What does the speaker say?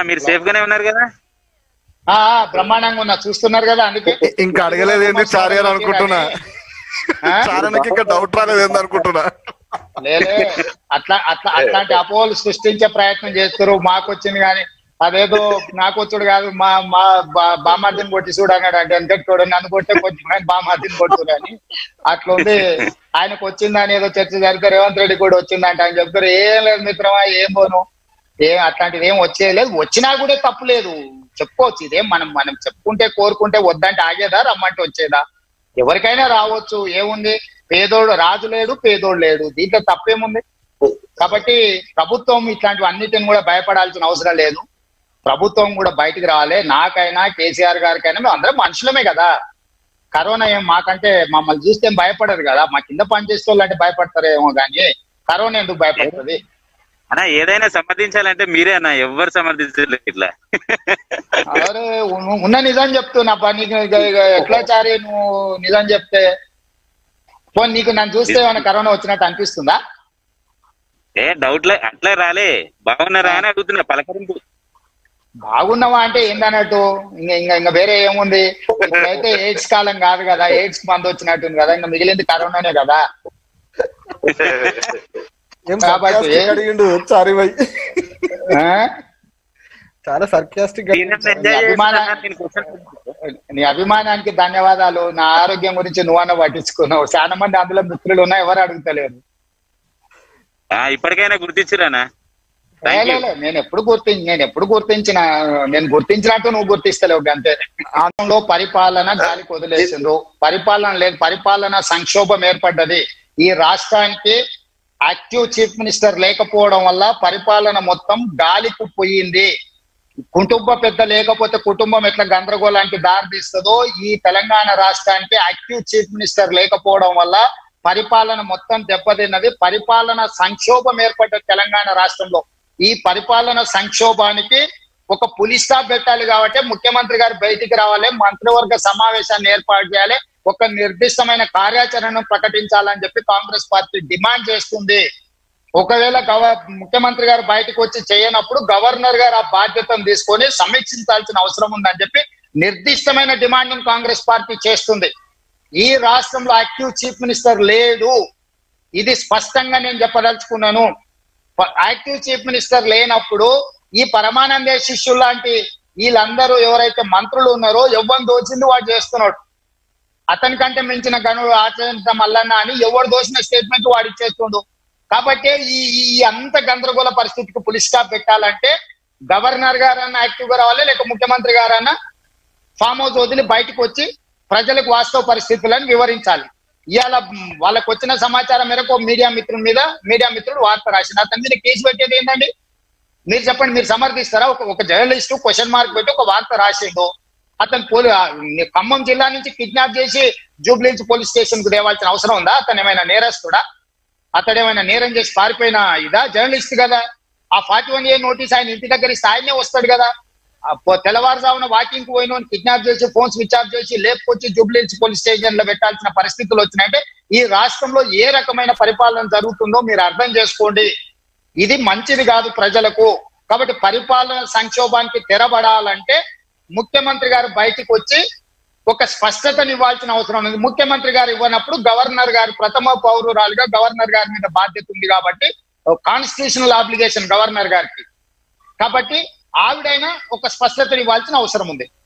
మీరు సేఫ్ గానే ఉన్నారు కదా ఆ, ఆ, బ్రహ్మాండంగా ఉన్నా చూస్తున్నారు కదా అందుకే ఇ- ఇంకా అడగలేదు ఏంది చారి అని అనుకుంటున్నా ఆ? చారణకి ఇంకా డౌట్ రాలేదు ఏంది అనుకుంటున్నా లేలే అట్లా అట్లా అట్లాంటి అపోహలు సృష్టించే ప్రయత్నం చేస్తారు మాకు వచ్చింది కానీ అదేదో నాకు వచ్చుడు కాదు మా మా బా- బామార్దిని కొట్టి చూడు అన్నాడు అంటే వెంకటోడు నన్ను కొట్టే కొట్టి బామార్దిని కొట్టు అని అట్లా ఉంది ఆయనకు వచ్చిందని ఏదో చర్చ జరిగితే రేవంత్ రెడ్డి కూడా వచ్చిందంట ఆయన చెప్తారు ఏం లేదు మిత్రమా ఏం పోను ఏం అట్లాంటిది ఏం వచ్చేది లేదు వచ్చినా కూడా తప్పు లేదు చెప్పుకోవచ్చు ఇదేం మనం మనం చెప్పుకుంటే కోరుకుంటే వద్దంటే ఆగేదా రమ్మంటే వచ్చేదా ఎవరికైనా రావచ్చు ఏముంది పేదోడు రాజు లేడు పేదోడు లేడు దీంట్లో తప్పేముంది కాబట్టి ప్రభుత్వం ఇట్లాంటివి అన్నిటిని కూడా భయపడాల్సిన అవసరం లేదు ప్రభుత్వం కూడా బయటికి రావాలి నాకైనా కేసీఆర్ గారికైనా మేము అందరం మనుషులమే కదా కరోనా ఏం మాకంటే మమ్మల్ని చూస్తే ఏం భయపడరు కదా మా కింద పనిచేసే వాళ్ళు అంటే భయపడతారేమో కానీ కరోనా ఎందుకు భయపడుతుంది అన్నా ఏదైనా సమర్థించాలంటే మీరే అన్న ఎవ్వరు సమర్థించలేదు ఇట్లా అరే ఉన్న- ఉన్న నిజం చెప్తున్నా పా నీకు ఇక- ఇక ఎట్లా చారి నువ్వు నిజం చెప్తే పోనీ నీకు నన్ను చూస్తే ఏమైనా కరోనా వచ్చినట్టు అనిపిస్తుందా ఏ డౌట్ లే అట్లా రాలే బాగున్నారా అని అడుగుతున్నా పలకరింపు బాగున్నావా అంటే ఏందన్నట్టు ఇంకా ఇంకా ఇంకా వేరే ఏముంది ఇప్పుడైతే ఎయిడ్స్ కాలం కాదు కదా ఎయిడ్స్ మందు వచ్చినట్టుంది కదా ఇంకా మిగిలింది కరోనానే కదా ఏం కాబట్టి- sarcastic అడిగిండు చారి భాయ్ ఆ? చాలా సర్కాస్టిక్ దీనిని ఎంజాయ్ అభిమాన- చేస్తున్నా నేను క్వశ్చన్ నీ అభిమానానికి ధన్యవాదాలు నా ఆరోగ్యం గురించి నువ్వన్న పట్టించుకున్నావు చాలా మంది అందులో మిత్రులు ఉన్నా ఎవరు అడుగుతలేరు ఇప్పటికైనా గుర్తించిరానా లే, థ్యాంక్ లే, యూ లే, నేను ఎప్పుడు గుర్తి నేను ఎప్పుడు గుర్తించిన నేను గుర్తించినట్టు నువ్వు గుర్తిస్తలేవు అంతే ఆంధ్రంలో పరిపాలన గాలికి వదిలేసిండ్రు పరిపాలన లేదు పరిపాలన సంక్షోభం ఏర్పడ్డది ఈ రాష్ట్రానికి యాక్టివ్ చీఫ్ మినిస్టర్ లేకపోవడం వల్ల పరిపాలన మొత్తం గాలికి పోయింది కుటుంబ పెద్ద లేకపోతే కుటుంబం ఎట్లా గందరగోళానికి దారి తీస్తుందో ఈ తెలంగాణ రాష్ట్రానికి యాక్టివ్ చీఫ్ మినిస్టర్ లేకపోవడం వల్ల పరిపాలన మొత్తం దెబ్బతిన్నది పరిపాలన సంక్షోభం ఏర్పడ్డ తెలంగాణ రాష్ట్రంలో ఈ పరిపాలన సంక్షోభానికి ఒక పులి స్టాప్ పెట్టాలి కాబట్టి ముఖ్యమంత్రి గారు బయటికి రావాలి మంత్రివర్గ సమావేశాన్ని ఏర్పాటు చేయాలి ఒక నిర్దిష్టమైన కార్యాచరణను ప్రకటించాలని చెప్పి కాంగ్రెస్ పార్టీ డిమాండ్ చేస్తుంది ఒకవేళ గవ ముఖ్యమంత్రి గారు బయటకు వచ్చి చేయనప్పుడు గవర్నర్ గారు ఆ బాధ్యతను తీసుకొని సమీక్షించాల్సిన అవసరం ఉందని చెప్పి నిర్దిష్టమైన డిమాండ్ కాంగ్రెస్ పార్టీ చేస్తుంది ఈ రాష్ట్రంలో యాక్టివ్ చీఫ్ మినిస్టర్ లేడు ఇది స్పష్టంగా నేను చెప్పదలుచుకున్నాను ప- యాక్టివ్ చీఫ్ మినిస్టర్ లేనప్పుడు ఈ పరమానందే శిష్యులు లాంటి వీళ్ళందరూ ఎవరైతే మంత్రులు ఉన్నారో ఎవరిని దోచింది వాడు చేస్తున్నాడు అతనికంటే మించిన గనుడు ఆచరించ మల్లన్న అని ఎవరు దోసిన స్టేట్మెంట్ వాడు ఇచ్చేస్తుండు కాబట్టి ఈ ఈ అంత గందరగోళ పరిస్థితికి పులి స్టాప్ పెట్టాలంటే గవర్నర్ గారన్నా యాక్టివ్ గా రావాలి లేక ముఖ్యమంత్రి గారన్నా ఫామ్ హౌస్ వదిలి బయటకు వచ్చి ప్రజలకు వాస్తవ పరిస్థితులను వివరించాలి ఇవాళ వాళ్ళకు వచ్చిన సమాచారం మేరకు మీడియా మిత్రుల మీద మీడియా మిత్రుడు వార్త రాసింది అతని మీద కేసు పెట్టేది ఏంటండి మీరు చెప్పండి మీరు సమర్థిస్తారా ఒక ఒక జర్నలిస్ట్ క్వశ్చన్ మార్క్ పెట్టి ఒక వార్త రాసిండు అతను పోలీ ఆ, ఖమ్మం జిల్లా నుంచి కిడ్నాప్ చేసి జూబ్లీన్స్ పోలీస్ స్టేషన్ కు తేవాల్సిన అవసరం ఉందా అతను ఏమైనా నేరస్తుడా అతడు ఏమైనా నేరం చేసి పారిపోయిన ఇదా జర్నలిస్ట్ కదా ఆ ఫార్టీ వన్ ఏ నోటీస్ ఆయన ఇంటి దగ్గర ఇస్తే ఆయనే వస్తాడు కదా ఆ పొ- తెల్లవారుజామున వాకింగ్ కు పోయిన కిడ్నాప్ చేసి ఫోన్ స్విచ్ ఆఫ్ చేసి లేపుకొచ్చి జూబ్లీన్స్ పోలీస్ స్టేషన్ లో పెట్టాల్సిన పరిస్థితులు వచ్చినాయంటే ఈ రాష్ట్రంలో ఏ రకమైన పరిపాలన జరుగుతుందో మీరు అర్థం చేసుకోండి ఇది మంచిది కాదు ప్రజలకు కాబట్టి పరిపాలన సంక్షోభానికి తెరబడాలంటే ముఖ్యమంత్రి గారు బయటికి వచ్చి ఒక స్పష్టతను ఇవ్వాల్సిన అవసరం ఉంది ముఖ్యమంత్రి గారు ఇవ్వనప్పుడు గవర్నర్ గారు ప్రథమ పౌరురాలుగా గవర్నర్ గారి మీద బాధ్యత ఉంది కాబట్టి కాన్స్టిట్యూషనల్ ఆబ్లిగేషన్ గవర్నర్ గారికి కాబట్టి ఆవిడైనా ఒక స్పష్టతను ఇవ్వాల్సిన అవసరం ఉంది